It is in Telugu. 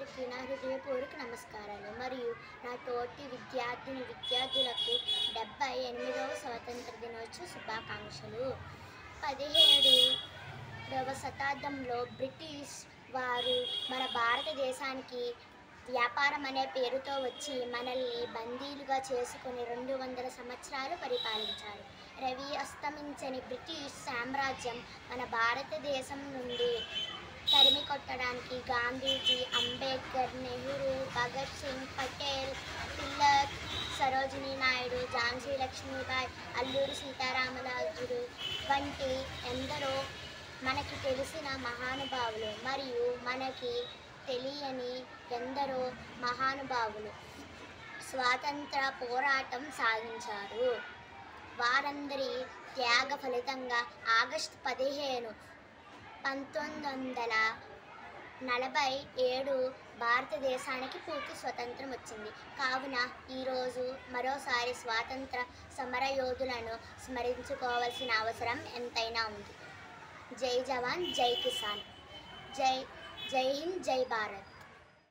అందరికీ నా హృదయపూర్వక నమస్కారాలు మరియు నా తోటి విద్యార్థిని విద్యార్థులకు డెబ్బై ఎనిమిదవ స్వాతంత్ర దినోత్సవ శుభాకాంక్షలు పదిహేడవ శతాబ్దంలో బ్రిటిష్ వారు మన భారతదేశానికి వ్యాపారం అనే పేరుతో వచ్చి మనల్ని బందీలుగా చేసుకుని రెండు వందల సంవత్సరాలు పరిపాలించారు రవి అస్తమించని బ్రిటిష్ సామ్రాజ్యం మన భారతదేశం నుండి తరిమి కొట్టడానికి గాంధీజీ అంబేద్కర్ నెహ్రూ భగత్ సింగ్ పటేల్ తిలక్ సరోజినీ నాయుడు ఝాన్సీ లక్ష్మీబాయి అల్లూరి సీతారామరాజులు వంటి ఎందరో మనకి తెలిసిన మహానుభావులు మరియు మనకి తెలియని ఎందరో మహానుభావులు స్వాతంత్ర పోరాటం సాగించారు వారందరి త్యాగ ఫలితంగా ఆగస్టు పదిహేను పంతొమ్మిది వందల నలభై ఏడు భారతదేశానికి పూర్తి స్వతంత్రం వచ్చింది కావున ఈరోజు మరోసారి స్వాతంత్ర సమరయోధులను స్మరించుకోవాల్సిన అవసరం ఎంతైనా ఉంది జై జవాన్ జై కిసాన్ జై జై హింద్ జై భారత్